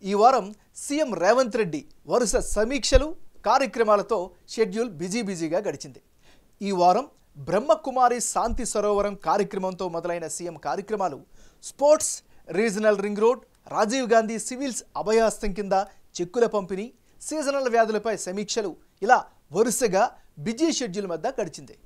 ఈ వారం సీఎం రేవంత్ రెడ్డి వరుస సమీక్షలు కార్యక్రమాలతో షెడ్యూల్ బిజీ బిజీగా గడిచింది ఈ వారం బ్రహ్మకుమారి శాంతి సరోవరం కార్యక్రమంతో మొదలైన సీఎం కార్యక్రమాలు sports regional ring road Rajiv Gandhi civils అభయాస్తం కింద చెక్కుల పంపిణీ సీజనల్ వ్యాధులపై సమీక్షలు ఇలా వరుసగా బిజీ షెడ్యూల్ మధ్య గడిచింది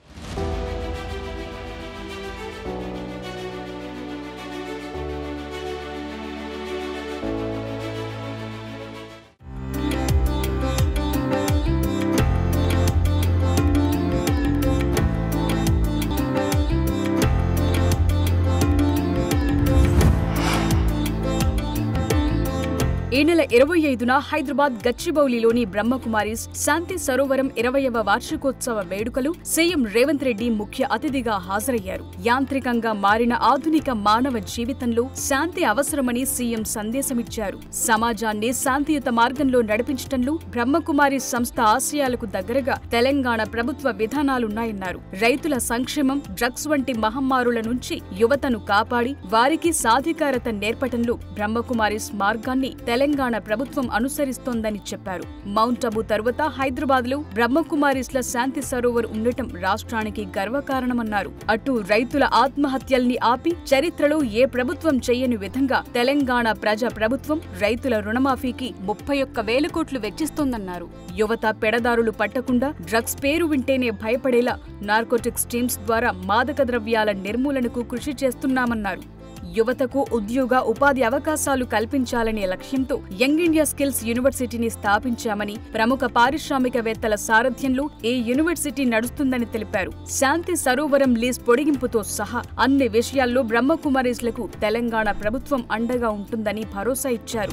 ఈ నెల ఇరవై ఐదున హైదరాబాద్ గచ్చిబౌలిలోని బ్రహ్మకుమారిస్ శాంతి సరోవరం ఇరవయవ వార్షికోత్సవ వేడుకలు సీఎం రేవంత్ రెడ్డి ముఖ్య అతిథిగా హాజరయ్యారు యాంత్రికంగా మారిన ఆధునిక మానవ జీవితంలో శాంతి అవసరమని సీఎం సందేశమిచ్చారు సమాజాన్ని శాంతియుత మార్గంలో నడిపించడంలో బ్రహ్మకుమారి సంస్థ ఆశయాలకు దగ్గరగా తెలంగాణ ప్రభుత్వ విధానాలున్నాయన్నారు రైతుల సంక్షేమం డ్రగ్స్ వంటి మహమ్మారుల నుంచి యువతను కాపాడి వారికి సాధికారత నేర్పటంలో బ్రహ్మకుమారిస్ మార్గాన్ని తెలంగాణ ప్రభుత్వం అనుసరిస్తోందని చెప్పారు మౌంట్ అబు తరువాత హైదరాబాద్ లో బ్రహ్మకుమారిస్ల శాంతి సరోవర్ ఉండటం రాష్ట్రానికి గర్వకారణమన్నారు అటు రైతుల ఆత్మహత్యల్ని ఆపి చరిత్రలో ఏ ప్రభుత్వం చేయని విధంగా తెలంగాణ ప్రజా ప్రభుత్వం రైతుల రుణమాఫీకి ముప్పై ఒక్క వేల కోట్లు వెచ్చిస్తోందన్నారు యువత పెడదారులు పట్టకుండా డ్రగ్స్ పేరు వింటేనే భయపడేలా నార్కోటిక్స్ టీమ్స్ ద్వారా మాదక ద్రవ్యాల నిర్మూలనకు కృషి చేస్తున్నామన్నారు యువతకు ఉద్యోగ ఉపాధి అవకాశాలు కల్పించాలనే లక్ష్యంతో యంగ్ ఇండియా స్కిల్స్ యూనివర్సిటీని స్థాపించామని ప్రముఖ పారిశ్రామికవేత్తల సారథ్యంలో ఈ యూనివర్సిటీ నడుస్తుందని తెలిపారు శాంతి సరోవరం లీజ్ పొడిగింపుతో సహా అన్ని విషయాల్లో బ్రహ్మకుమారీస్లకు తెలంగాణ ప్రభుత్వం అండగా ఉంటుందని భరోసా ఇచ్చారు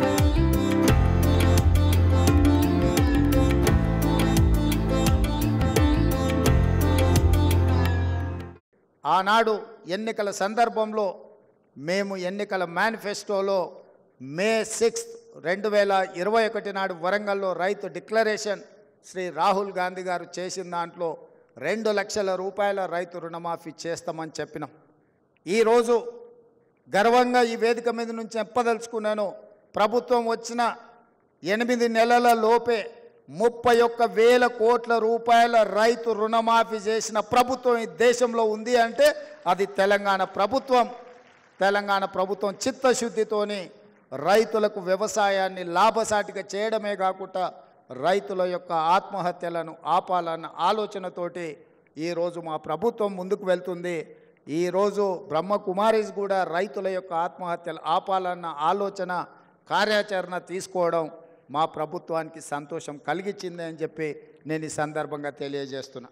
ఆనాడు ఎన్నికల సందర్భంలో మేము ఎన్నికల మేనిఫెస్టోలో మే సిక్స్త్ రెండు వేల ఇరవై ఒకటి నాడు వరంగల్లో రైతు డిక్లరేషన్ శ్రీ రాహుల్ గాంధీ గారు చేసిన దాంట్లో రెండు లక్షల రూపాయల రైతు రుణమాఫీ చేస్తామని చెప్పినాం ఈరోజు గర్వంగా ఈ వేదిక మీద నుంచి చెప్పదలుచుకున్నాను ప్రభుత్వం వచ్చిన ఎనిమిది నెలల లోపే ముప్పై ఒక్క వేల కోట్ల రూపాయల రైతు రుణమాఫీ చేసిన ప్రభుత్వం ఈ దేశంలో ఉంది అంటే అది తెలంగాణ ప్రభుత్వం తెలంగాణ ప్రభుత్వం చిత్తశుద్ధితోని రైతులకు వ్యవసాయాన్ని లాభసాటిగా చేయడమే కాకుండా రైతుల యొక్క ఆత్మహత్యలను ఆపాలన్న ఆలోచనతోటి ఈరోజు మా ప్రభుత్వం ముందుకు వెళ్తుంది ఈరోజు బ్రహ్మకుమారీస్ కూడా రైతుల యొక్క ఆత్మహత్యలు ఆపాలన్న ఆలోచన కార్యాచరణ తీసుకోవడం మా ప్రభుత్వానికి సంతోషం కలిగించింది అని చెప్పి నేను ఈ సందర్భంగా తెలియజేస్తున్నా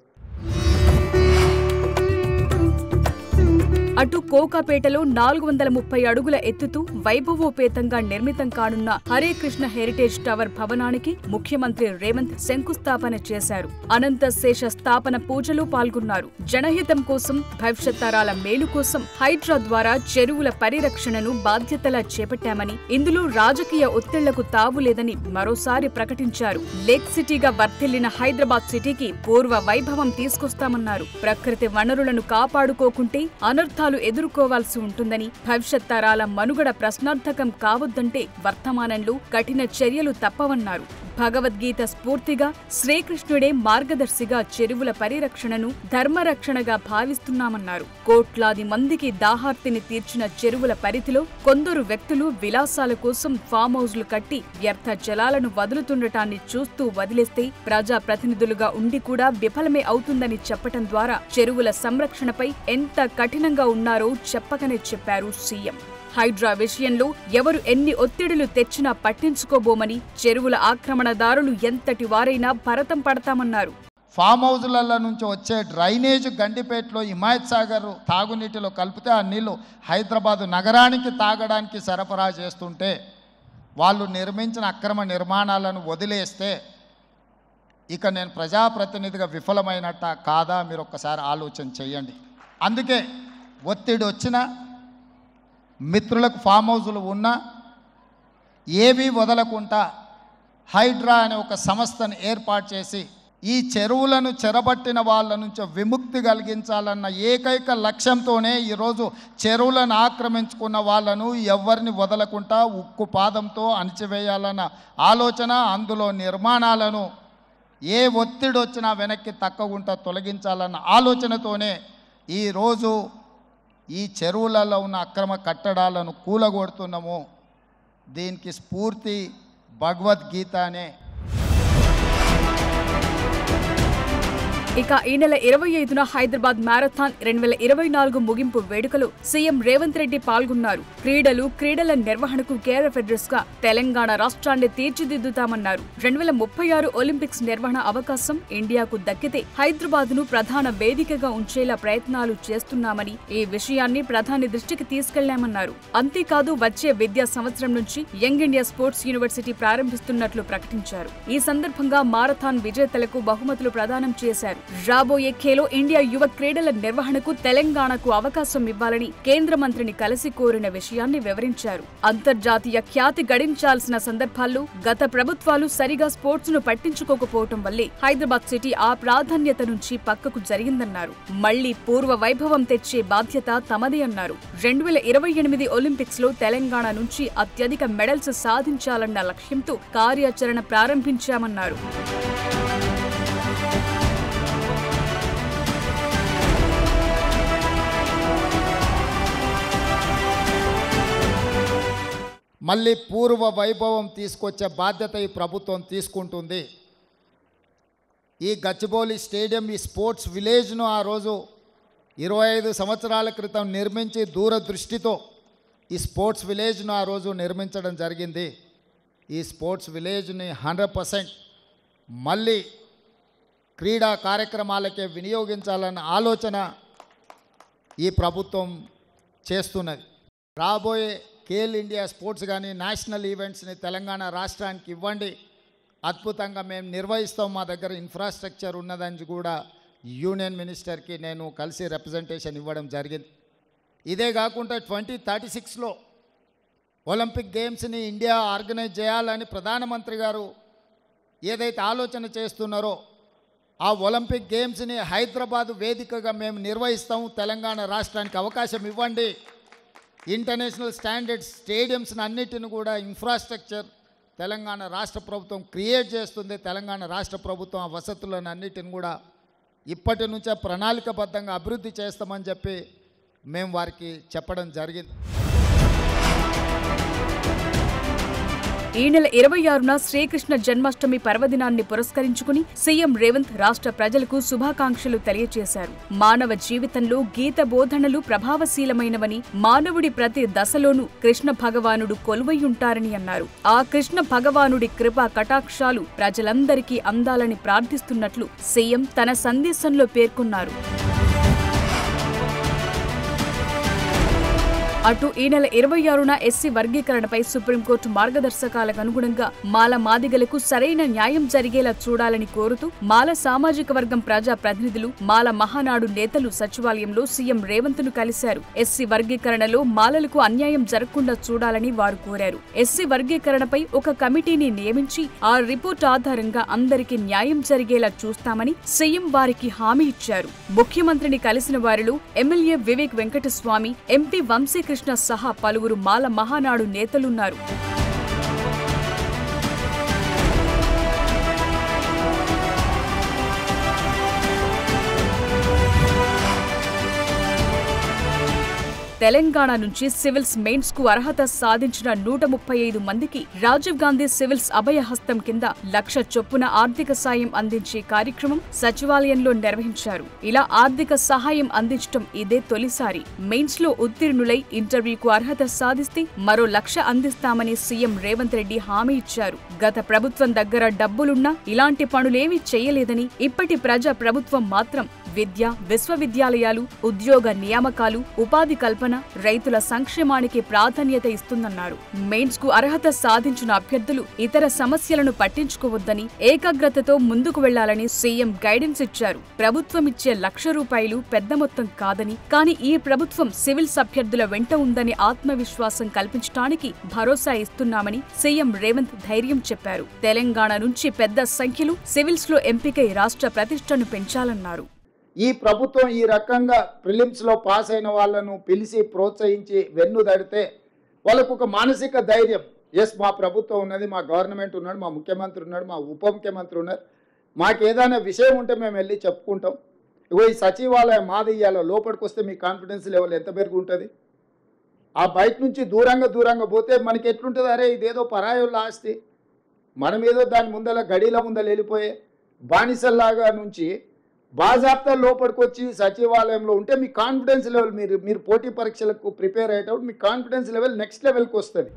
అటు కోకాపేటలో నాలుగు వందల ముప్పై అడుగుల ఎత్తుతూ వైభవోపేతంగా నిర్మితం కానున్న హరే కృష్ణ హెరిటేజ్ టవర్ భవనానికి ముఖ్యమంత్రి రేవంత్ శంకుస్థాపన చేశారు అనంత శేష స్థాపన పూజలో పాల్గొన్నారు జనహితం కోసం భవిష్యత్ తరాల మేలు కోసం హైడ్రా ద్వారా చెరువుల పరిరక్షణను బాధ్యతలా చేపట్టామని ఇందులో రాజకీయ ఒత్తిళ్లకు తావులేదని మరోసారి ప్రకటించారు లేక్ సిటీగా వర్ధిల్లిన హైదరాబాద్ సిటీకి పూర్వ వైభవం తీసుకొస్తామన్నారు ప్రకృతి వనరులను కాపాడుకోకుంటే అనర్థాలు ఎదుర్కోవాల్సి ఉంటుందని భవిష్యత్ తరాల మనుగడ ప్రశ్నార్థకం కావద్దంటే వర్తమానంలో కఠిన చర్యలు తప్పవన్నారు భగవద్గీత స్ఫూర్తిగా శ్రీకృష్ణుడే మార్గదర్శిగా చెరువుల పరిరక్షణను ధర్మరక్షణగా భావిస్తున్నామన్నారు కోట్లాది మందికి దాహార్తిని తీర్చిన చెరువుల పరిధిలో కొందరు వ్యక్తులు విలాసాల కోసం ఫామ్ హౌస్లు కట్టి వ్యర్థ జలాలను వదులుతుండటాన్ని చూస్తూ వదిలేస్తే ప్రజా ప్రతినిధులుగా ఉండి కూడా విఫలమే అవుతుందని చెప్పటం ద్వారా చెరువుల సంరక్షణపై ఎంత కఠినంగా ఉన్నారో చెప్పకనే చెప్పారు సీఎం హైడ్రా విషయంలో ఎవరు ఎన్ని ఒత్తిడులు తెచ్చినా పట్టించుకోబోమని చెరువుల ఆక్రమణదారులు ఎంతటి వారైనా భరతం పడతామన్నారు ఫామ్ హౌజులలో నుంచి వచ్చే డ్రైనేజ్ గండిపేటలో హిమాయత్ సాగర్ తాగునీటిలో కలిపితే ఆ నీళ్లు హైదరాబాదు నగరానికి తాగడానికి సరఫరా చేస్తుంటే వాళ్ళు నిర్మించిన అక్రమ నిర్మాణాలను వదిలేస్తే ఇక నేను ప్రజాప్రతినిధిగా విఫలమైనట్ట కాదా మీరు ఒక్కసారి ఆలోచన చేయండి అందుకే ఒత్తిడి వచ్చినా మిత్రులకు ఫామ్ హౌజులు ఉన్నా ఏవీ వదలకుండా హైడ్రా అనే ఒక సంస్థను ఏర్పాటు చేసి ఈ చెరువులను చెరబట్టిన వాళ్ళ నుంచి విముక్తి కలిగించాలన్న ఏకైక లక్ష్యంతోనే ఈరోజు చెరువులను ఆక్రమించుకున్న వాళ్ళను ఎవరిని వదలకుండా ఉక్కు పాదంతో అణిచివేయాలన్న ఆలోచన అందులో నిర్మాణాలను ఏ ఒత్తిడి వచ్చినా వెనక్కి తక్కకుండా తొలగించాలన్న ఆలోచనతోనే ఈరోజు ఈ చెరువులలో ఉన్న అక్రమ కట్టడాలను కూలగొడుతున్నాము దీనికి స్ఫూర్తి భగవద్గీత అనే ఇక ఈ నెల ఇరవై ఐదున హైదరాబాద్ మ్యారథాన్ రెండు వేల ఇరవై నాలుగు ముగింపు వేడుకలో సీఎం రేవంత్ రెడ్డి పాల్గొన్నారు క్రీడలు క్రీడల నిర్వహణకు కేఆర్ఎఫ్ అడ్రస్ గా తెలంగాణ రాష్ట్రాన్ని తీర్చిదిద్దుతామన్నారు రెండు వేల ముప్పై ఆరు ఒలింపిక్స్ నిర్వహణ అవకాశం ఇండియాకు దక్కితే హైదరాబాద్ ను ప్రధాన వేదికగా ఉంచేలా ప్రయత్నాలు చేస్తున్నామని ఈ విషయాన్ని ప్రధాని దృష్టికి తీసుకెళ్లామన్నారు అంతేకాదు వచ్చే విద్యా సంవత్సరం నుంచి యంగ్ ఇండియా స్పోర్ట్స్ యూనివర్సిటీ ప్రారంభిస్తున్నట్లు ప్రకటించారు ఈ సందర్భంగా మారథాన్ విజేతలకు బహుమతులు ప్రదానం చేశారు రాబోయే ఖేలో ఇండియా యువ క్రీడల నిర్వహణకు తెలంగాణకు అవకాశం ఇవ్వాలని కేంద్ర మంత్రిని కలిసి కోరిన విషయాన్ని వివరించారు అంతర్జాతీయ ఖ్యాతి గడించాల్సిన సందర్భాల్లో గత ప్రభుత్వాలు సరిగా స్పోర్ట్స్ ను పట్టించుకోకపోవటం వల్లే హైదరాబాద్ సిటీ ఆ ప్రాధాన్యత నుంచి పక్కకు జరిగిందన్నారు మళ్లీ పూర్వ వైభవం తెచ్చే బాధ్యత తమదే అన్నారు రెండు వేల ఇరవై ఎనిమిది ఒలింపిక్స్ లో తెలంగాణ నుంచి అత్యధిక మెడల్స్ సాధించాలన్న లక్ష్యంతో కార్యాచరణ ప్రారంభించామన్నారు మళ్ళీ పూర్వ వైభవం తీసుకొచ్చే బాధ్యత ఈ ప్రభుత్వం తీసుకుంటుంది ఈ గచ్చిబౌలి స్టేడియం ఈ స్పోర్ట్స్ విలేజ్ను ఆ రోజు ఇరవై ఐదు సంవత్సరాల క్రితం నిర్మించి దూరదృష్టితో ఈ స్పోర్ట్స్ విలేజ్ను ఆ రోజు నిర్మించడం జరిగింది ఈ స్పోర్ట్స్ విలేజ్ని హండ్రెడ్ పర్సెంట్ మళ్ళీ క్రీడా కార్యక్రమాలకే వినియోగించాలన్న ఆలోచన ఈ ప్రభుత్వం చేస్తున్నది రాబోయే కేల్ ఇండియా స్పోర్ట్స్ కానీ నేషనల్ ఈవెంట్స్ని తెలంగాణ రాష్ట్రానికి ఇవ్వండి అద్భుతంగా మేము నిర్వహిస్తాం మా దగ్గర ఇన్ఫ్రాస్ట్రక్చర్ ఉన్నదని కూడా యూనియన్ మినిస్టర్కి నేను కలిసి రిప్రజెంటేషన్ ఇవ్వడం జరిగింది ఇదే కాకుండా ట్వంటీ థర్టీ సిక్స్లో ఒలింపిక్ గేమ్స్ని ఇండియా ఆర్గనైజ్ చేయాలని ప్రధానమంత్రి గారు ఏదైతే ఆలోచన చేస్తున్నారో ఆ ఒలింపిక్ గేమ్స్ని హైదరాబాద్ వేదికగా మేము నిర్వహిస్తాం తెలంగాణ రాష్ట్రానికి అవకాశం ఇవ్వండి ఇంటర్నేషనల్ స్టాండర్డ్స్ స్టేడియంస్ని అన్నిటిని కూడా ఇన్ఫ్రాస్ట్రక్చర్ తెలంగాణ రాష్ట్ర ప్రభుత్వం క్రియేట్ చేస్తుంది తెలంగాణ రాష్ట్ర ప్రభుత్వం ఆ వసతులను అన్నిటిని కూడా ఇప్పటి నుంచే ప్రణాళికబద్ధంగా అభివృద్ధి చేస్తామని చెప్పి మేము వారికి చెప్పడం జరిగింది ఈ నెల ఇరవై ఆరున శ్రీకృష్ణ జన్మాష్టమి పర్వదినాన్ని పురస్కరించుకుని సీఎం రేవంత్ రాష్ట్ర ప్రజలకు శుభాకాంక్షలు తెలియజేశారు మానవ జీవితంలో గీత బోధనలు ప్రభావశీలమైనవని మానవుడి ప్రతి దశలోనూ కృష్ణ భగవానుడు కొలువై ఉంటారని అన్నారు ఆ కృష్ణ భగవానుడి కృపా కటాక్షాలు ప్రజలందరికీ అందాలని ప్రార్థిస్తున్నట్లు సీఎం తన సందేశంలో పేర్కొన్నారు అటు ఈ నెల ఇరవై ఆరున ఎస్సీ వర్గీకరణపై సుప్రీంకోర్టు మార్గదర్శకాలకు అనుగుణంగా మాల మాదిగలకు సరైన న్యాయం జరిగేలా చూడాలని కోరుతూ మాల సామాజిక వర్గం ప్రజా ప్రతినిధులు మాల మహానాడు నేతలు సచివాలయంలో సీఎం రేవంత్ ను కలిశారు ఎస్సీ వర్గీకరణలో మాలలకు అన్యాయం జరగకుండా చూడాలని వారు కోరారు ఎస్సీ వర్గీకరణపై ఒక కమిటీని నియమించి ఆ రిపోర్ట్ ఆధారంగా అందరికీ న్యాయం జరిగేలా చూస్తామని సీఎం వారికి హామీ ఇచ్చారు ముఖ్యమంత్రిని కలిసిన వారిలో ఎమ్మెల్యే వివేక్ వెంకటస్వామి ఎంపీ వంశీకృష్ణ సహా పలువురు మాల మహానాడు నేతలున్నారు తెలంగాణ నుంచి సివిల్స్ మెయిన్స్ కు అర్హత సాధించిన నూట ముప్పై ఐదు మందికి రాజీవ్ గాంధీ సివిల్స్ అభయహస్తం కింద లక్ష చొప్పున ఆర్థిక సాయం అందించే కార్యక్రమం సచివాలయంలో నిర్వహించారు ఇలా ఆర్థిక సహాయం అందించడం ఇదే తొలిసారి మెయిన్స్ లో ఉత్తీర్ణులై ఇంటర్వ్యూకు అర్హత సాధిస్తే మరో లక్ష అందిస్తామని సీఎం రేవంత్ రెడ్డి హామీ ఇచ్చారు గత ప్రభుత్వం దగ్గర డబ్బులున్నా ఇలాంటి పనులేమీ చేయలేదని ఇప్పటి ప్రజా ప్రభుత్వం మాత్రం విద్య విశ్వవిద్యాలయాలు ఉద్యోగ నియామకాలు ఉపాధి కల్పన రైతుల సంక్షేమానికి ప్రాధాన్యత ఇస్తుందన్నారు మెయిన్స్ కు అర్హత సాధించిన అభ్యర్థులు ఇతర సమస్యలను పట్టించుకోవద్దని ఏకాగ్రతతో ముందుకు వెళ్లాలని సీఎం గైడెన్స్ ఇచ్చారు ప్రభుత్వం ఇచ్చే లక్ష రూపాయలు పెద్ద మొత్తం కాదని కానీ ఈ ప్రభుత్వం సివిల్స్ అభ్యర్థుల వెంట ఉందని ఆత్మవిశ్వాసం కల్పించడానికి భరోసా ఇస్తున్నామని సీఎం రేవంత్ ధైర్యం చెప్పారు తెలంగాణ నుంచి పెద్ద సంఖ్యలో సివిల్స్ లో ఎంపికై రాష్ట్ర ప్రతిష్టను పెంచాలన్నారు ఈ ప్రభుత్వం ఈ రకంగా ప్రిలిమ్స్లో పాస్ అయిన వాళ్ళను పిలిచి ప్రోత్సహించి వెన్ను దడితే వాళ్ళకు ఒక మానసిక ధైర్యం ఎస్ మా ప్రభుత్వం ఉన్నది మా గవర్నమెంట్ ఉన్నాడు మా ముఖ్యమంత్రి ఉన్నాడు మా ఉప ముఖ్యమంత్రి ఉన్నారు మాకు ఏదైనా విషయం ఉంటే మేము వెళ్ళి చెప్పుకుంటాం ఇగో ఈ సచివాలయం మాది ఇయ్యాలో లోపలికి వస్తే మీ కాన్ఫిడెన్స్ లెవెల్ ఎంత పెరిగి ఉంటుంది ఆ బయట నుంచి దూరంగా దూరంగా పోతే మనకి ఎట్లుంటుంది అరే ఇదేదో పరాయోళ్ళ ఆస్తి మనం ఏదో దాని ముందల గడిల ముందల వెళ్ళిపోయే బానిసల్లాగా నుంచి బాజాప్తా లోపలికి వచ్చి సచివాలయంలో ఉంటే మీ కాన్ఫిడెన్స్ లెవెల్ మీరు మీరు పోటీ పరీక్షలకు ప్రిపేర్ అయ్యేటప్పుడు మీ కాన్ఫిడెన్స్ లెవెల్ నెక్స్ట్ లెవెల్కి వస్తుంది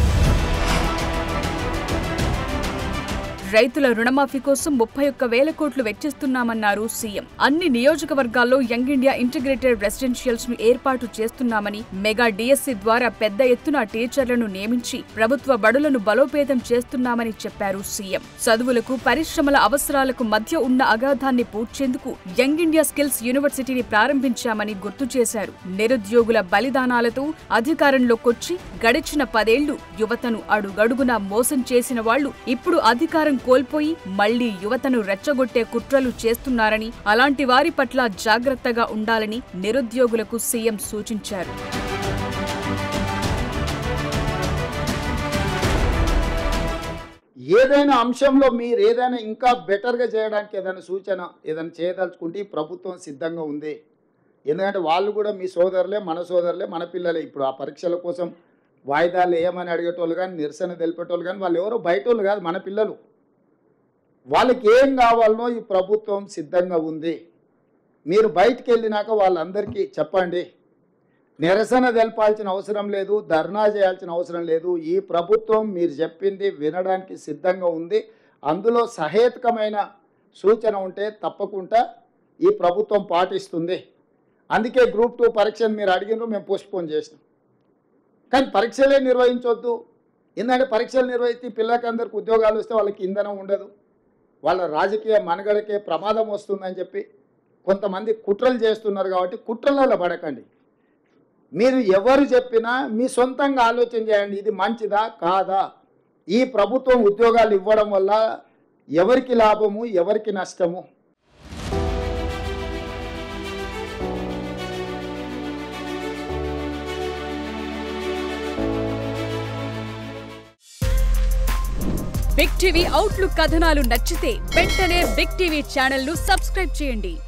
రైతుల రుణమాఫీ కోసం ముప్పై ఒక్క వేల కోట్లు వెచ్చిస్తున్నామన్నారు సీఎం అన్ని నియోజకవర్గాల్లో యంగ్ ఇండియా ఇంటిగ్రేటెడ్ రెసిడెన్షియల్స్ ను ఏర్పాటు చేస్తున్నామని మెగా డిఎస్సి ద్వారా పెద్ద ఎత్తున టీచర్లను నియమించి ప్రభుత్వ బడులను బలోపేతం చేస్తున్నామని చెప్పారు సీఎం చదువులకు పరిశ్రమల అవసరాలకు మధ్య ఉన్న అగాధాన్ని పూడ్చేందుకు యంగ్ ఇండియా స్కిల్స్ యూనివర్సిటీని ప్రారంభించామని గుర్తు చేశారు నిరుద్యోగుల బలిదానాలతో అధికారంలోకొచ్చి గడిచిన పదేళ్లు యువతను అడుగడుగునా మోసం చేసిన వాళ్లు ఇప్పుడు అధికారం కోల్పోయి మళ్లీ యువతను రెచ్చగొట్టే కుట్రలు చేస్తున్నారని అలాంటి వారి పట్ల జాగ్రత్తగా ఉండాలని నిరుద్యోగులకు సీఎం సూచించారు ఏదైనా అంశంలో మీరు ఏదైనా ఇంకా బెటర్గా చేయడానికి ఏదైనా సూచన ఏదైనా చేయదలుచుకుంటే ఈ ప్రభుత్వం సిద్ధంగా ఉంది ఎందుకంటే వాళ్ళు కూడా మీ సోదరులే మన సోదరులే మన పిల్లలే ఇప్పుడు ఆ పరీక్షల కోసం వాయిదాలు ఏమని అడిగేటోళ్ళు కానీ నిరసన తెలిపేటోళ్ళు కానీ వాళ్ళు ఎవరో బయట వాళ్ళు కాదు మన పిల్లలు వాళ్ళకి ఏం కావాలనో ఈ ప్రభుత్వం సిద్ధంగా ఉంది మీరు బయటికి వెళ్ళినాక వాళ్ళందరికీ చెప్పండి నిరసన తెలపాల్సిన అవసరం లేదు ధర్నా చేయాల్సిన అవసరం లేదు ఈ ప్రభుత్వం మీరు చెప్పింది వినడానికి సిద్ధంగా ఉంది అందులో సహేతుకమైన సూచన ఉంటే తప్పకుండా ఈ ప్రభుత్వం పాటిస్తుంది అందుకే గ్రూప్ టూ పరీక్షను మీరు అడిగినారు మేము పోస్ట్పోన్ చేసినాం కానీ పరీక్షలే నిర్వహించవద్దు ఎందుకంటే పరీక్షలు నిర్వహిస్తే పిల్లలకందరికి ఉద్యోగాలు వస్తే వాళ్ళకి ఇంధనం ఉండదు వాళ్ళ రాజకీయ మనుగడకే ప్రమాదం వస్తుందని చెప్పి కొంతమంది కుట్రలు చేస్తున్నారు కాబట్టి కుట్రలలో పడకండి మీరు ఎవరు చెప్పినా మీ సొంతంగా ఆలోచన చేయండి ఇది మంచిదా కాదా ఈ ప్రభుత్వం ఉద్యోగాలు ఇవ్వడం వల్ల ఎవరికి లాభము ఎవరికి నష్టము బిగ్ టీవీ అవుట్లుక్ కథనాలు నచ్చితే వెంటనే బిగ్ టీవీ ఛానల్ ను సబ్స్క్రైబ్ చేయండి